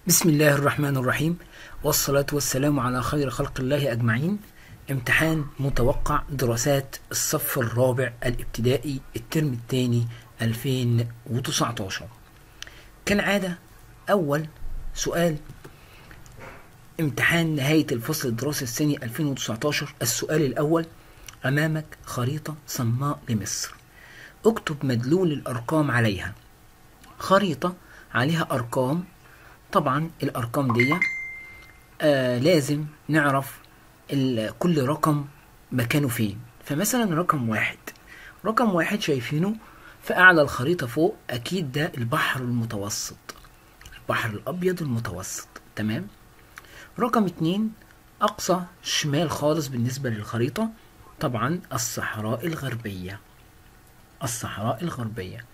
بسم الله الرحمن الرحيم والصلاة والسلام على خير خلق الله أجمعين امتحان متوقع دراسات الصف الرابع الابتدائي الترم الثاني 2019 كالعادة أول سؤال امتحان نهاية الفصل الدراسي الثاني 2019 السؤال الأول أمامك خريطة صماء لمصر اكتب مدلول الأرقام عليها خريطة عليها أرقام طبعا الأرقام دي آه لازم نعرف ال- كل رقم مكانه فين فمثلا رقم واحد رقم واحد شايفينه في أعلى الخريطة فوق أكيد ده البحر المتوسط البحر الأبيض المتوسط تمام رقم اتنين أقصى شمال خالص بالنسبة للخريطة طبعا الصحراء الغربية الصحراء الغربية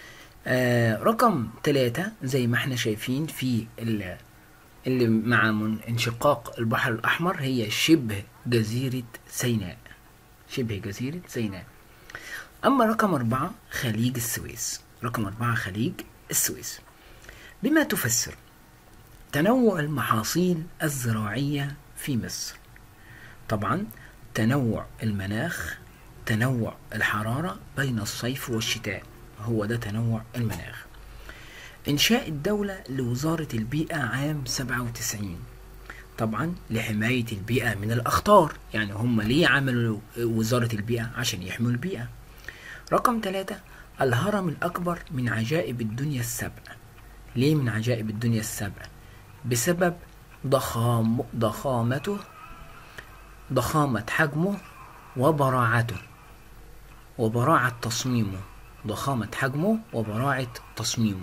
آه رقم ثلاثة زي ما احنا شايفين في ال- اللي مع من انشقاق البحر الأحمر هي شبه جزيرة سيناء شبه جزيرة سيناء أما رقم أربعة خليج السويس رقم أربعة خليج السويس بما تفسر تنوع المحاصيل الزراعية في مصر طبعا تنوع المناخ تنوع الحرارة بين الصيف والشتاء هو ده تنوع المناخ إنشاء الدولة لوزارة البيئة عام 97 طبعا لحماية البيئة من الأخطار يعني هم ليه عملوا وزارة البيئة عشان يحموا البيئة رقم ثلاثة الهرم الأكبر من عجائب الدنيا السبع ليه من عجائب الدنيا السبع بسبب ضخام ضخامته ضخامة حجمه وبراعته وبراعة تصميمه ضخامة حجمه وبراعة تصميمه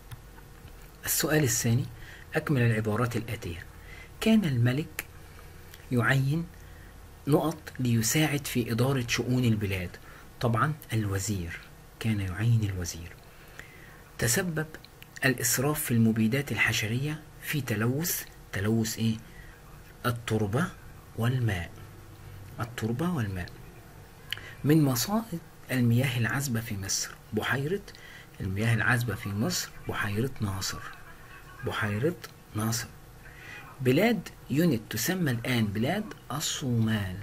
السؤال الثاني أكمل العبارات الآتية كان الملك يعين نقط ليساعد في إدارة شؤون البلاد طبعا الوزير كان يعين الوزير تسبب الإسراف في المبيدات الحشرية في تلوث تلوث إيه؟ التربة والماء التربة والماء من مصائد المياه العذبة في مصر بحيرة المياه العذبة في مصر بحيرة ناصر بحيرة ناصر بلاد يونت تسمى الآن بلاد الصومال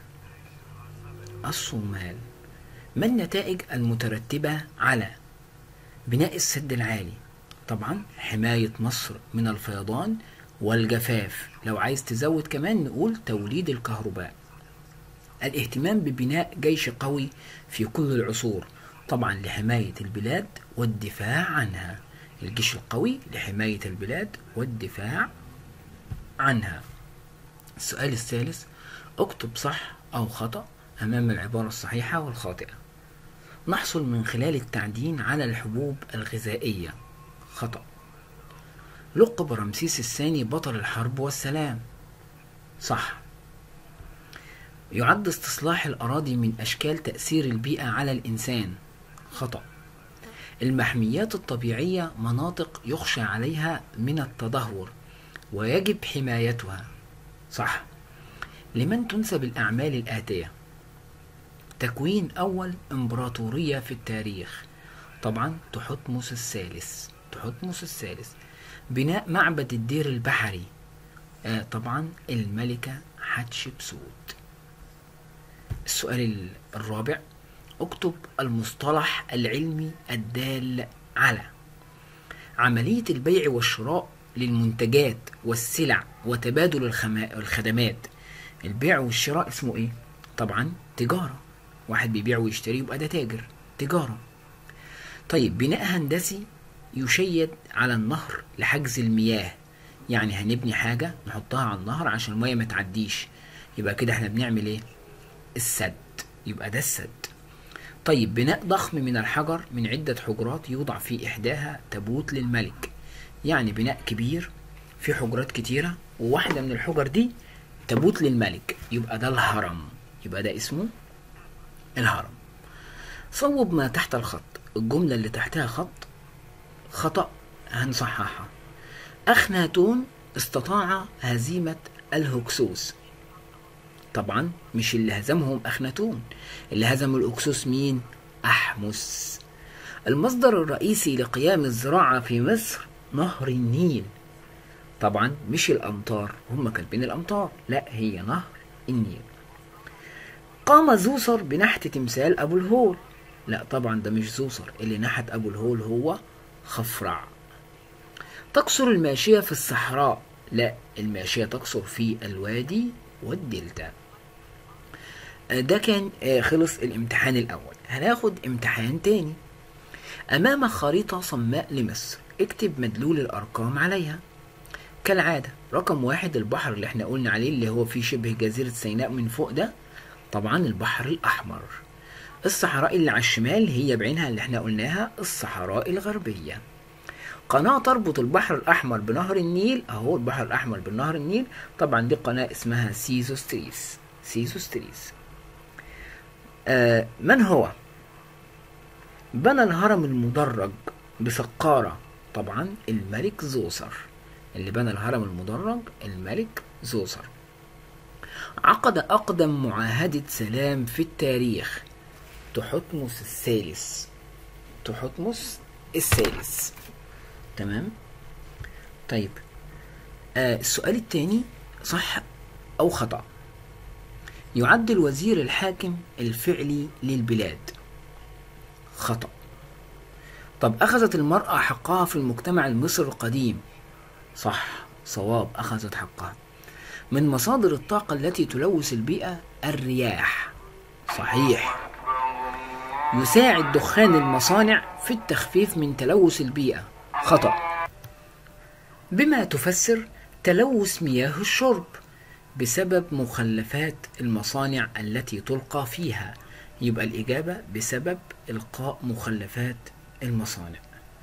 الصومال ما النتائج المترتبة على بناء السد العالي طبعا حماية مصر من الفيضان والجفاف لو عايز تزود كمان نقول توليد الكهرباء الاهتمام ببناء جيش قوي في كل العصور طبعا لحماية البلاد والدفاع عنها الجيش القوي لحماية البلاد والدفاع عنها السؤال الثالث اكتب صح أو خطأ أمام العبارة الصحيحة والخاطئة نحصل من خلال التعدين على الحبوب الغذائية خطأ لقب رمسيس الثاني بطل الحرب والسلام صح يعد استصلاح الأراضي من أشكال تأثير البيئة على الإنسان خطأ المحميات الطبيعية مناطق يخشى عليها من التدهور ويجب حمايتها صح لمن تنسب الأعمال الآتية تكوين أول إمبراطورية في التاريخ طبعا تحتمس الثالث تحتمس الثالث بناء معبد الدير البحري آه طبعا الملكة حتشبسوت السؤال الرابع اكتب المصطلح العلمي الدال على عملية البيع والشراء للمنتجات والسلع وتبادل الخما- الخدمات البيع والشراء اسمه ايه؟ طبعا تجارة واحد بيبيع ويشتري يبقى ده تاجر تجارة طيب بناء هندسي يشيد على النهر لحجز المياه يعني هنبني حاجة نحطها على النهر عشان المياه ما تعديش يبقى كده احنا بنعمل ايه السد يبقى ده السد طيب بناء ضخم من الحجر من عدة حجرات يوضع في إحداها تابوت للملك يعني بناء كبير في حجرات كتيرة وواحدة من الحجر دي تابوت للملك يبقى ده الهرم يبقى ده اسمه الهرم صوب ما تحت الخط الجملة اللي تحتها خط خطأ هنصححها أخناتون استطاع هزيمة الهكسوس طبعا مش اللي هزمهم أخناتون اللي هزموا الأكسوس مين؟ أحمس المصدر الرئيسي لقيام الزراعة في مصر نهر النيل طبعا مش الأمطار هم كاتبين الأمطار لا هي نهر النيل قام زوسر بنحت تمثال أبو الهول لا طبعا ده مش زوسر اللي نحت أبو الهول هو خفرع تقصر الماشية في الصحراء لا الماشية تقصر في الوادي والدلتا ده كان خلص الامتحان الأول هناخد امتحان تاني أمام خريطة صماء لمصر اكتب مدلول الأرقام عليها كالعادة رقم واحد البحر اللي احنا قلنا عليه اللي هو فيه شبه جزيرة سيناء من فوق ده طبعا البحر الأحمر الصحراء اللي على الشمال هي بعينها اللي احنا قلناها الصحراء الغربية قناة تربط البحر الأحمر بنهر النيل أهو البحر الأحمر بنهر النيل طبعا دي قناة اسمها سيزوستريس سيزوستريس آه من هو؟ بنى الهرم المدرج بسقارة طبعا الملك زوسر اللي بنى الهرم المدرج الملك زوسر عقد أقدم معاهدة سلام في التاريخ تحتمس الثالث تحتمس الثالث تمام طيب آه السؤال الثاني صح أو خطأ يعد الوزير الحاكم الفعلي للبلاد خطأ طب أخذت المرأة حقها في المجتمع المصري القديم صح صواب أخذت حقها من مصادر الطاقة التي تلوث البيئة الرياح صحيح يساعد دخان المصانع في التخفيف من تلوث البيئة خطأ بما تفسر تلوث مياه الشرب بسبب مخلفات المصانع التي تلقى فيها يبقى الإجابة بسبب إلقاء مخلفات المصانع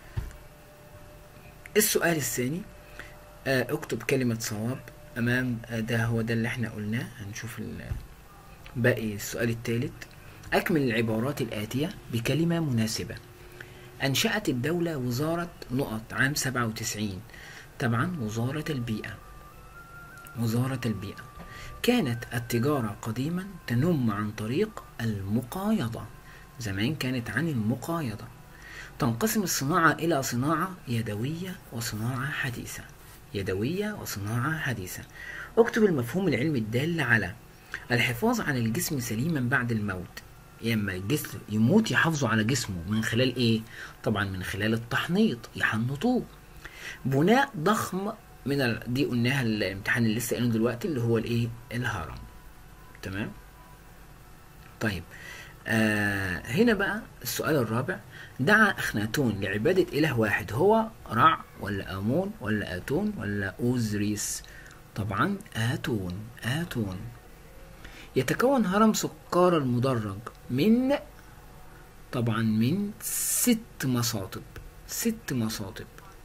السؤال الثاني اكتب كلمة صواب أمام ده هو ده اللي احنا قلناه هنشوف باقي السؤال الثالث أكمل العبارات الآتية بكلمة مناسبة أنشأت الدولة وزارة نقط عام 97 طبعا وزارة البيئة وزارة البيئة كانت التجارة قديما تنم عن طريق المقايضة زمان كانت عن المقايضة تنقسم الصناعة إلى صناعة يدوية وصناعة حديثة يدوية وصناعة حديثة اكتب المفهوم العلمي الدال على الحفاظ على الجسم سليما بعد الموت لما الجسم يموت يحافظوا على جسمه من خلال ايه طبعا من خلال التحنيط يحنطوه بناء ضخم من ال... دي قلناها الامتحان اللي لسه قايلينه دلوقتي اللي هو الايه الهرم تمام طيب آه هنا بقى السؤال الرابع دعا اخناتون لعبادة اله واحد هو رع ولا امون ولا اتون ولا اوزريس طبعا اتون اتون يتكون هرم سقارة المدرج من طبعا من ست مصاطب ست مصاطب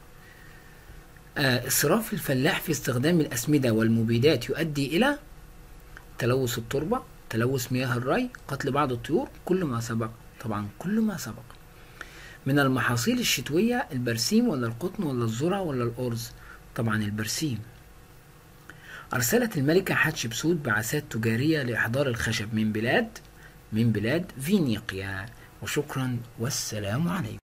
آه إسراف الفلاح في استخدام الأسمدة والمبيدات يؤدي إلى تلوث التربة تلوث مياه الري قتل بعض الطيور كل ما سبق طبعا كل ما سبق من المحاصيل الشتوية البرسيم ولا القطن ولا الذرة ولا الأرز طبعا البرسيم أرسلت الملكة حتشبسوت بعثات تجارية لإحضار الخشب من بلاد من بلاد فينيقيا وشكرا والسلام عليكم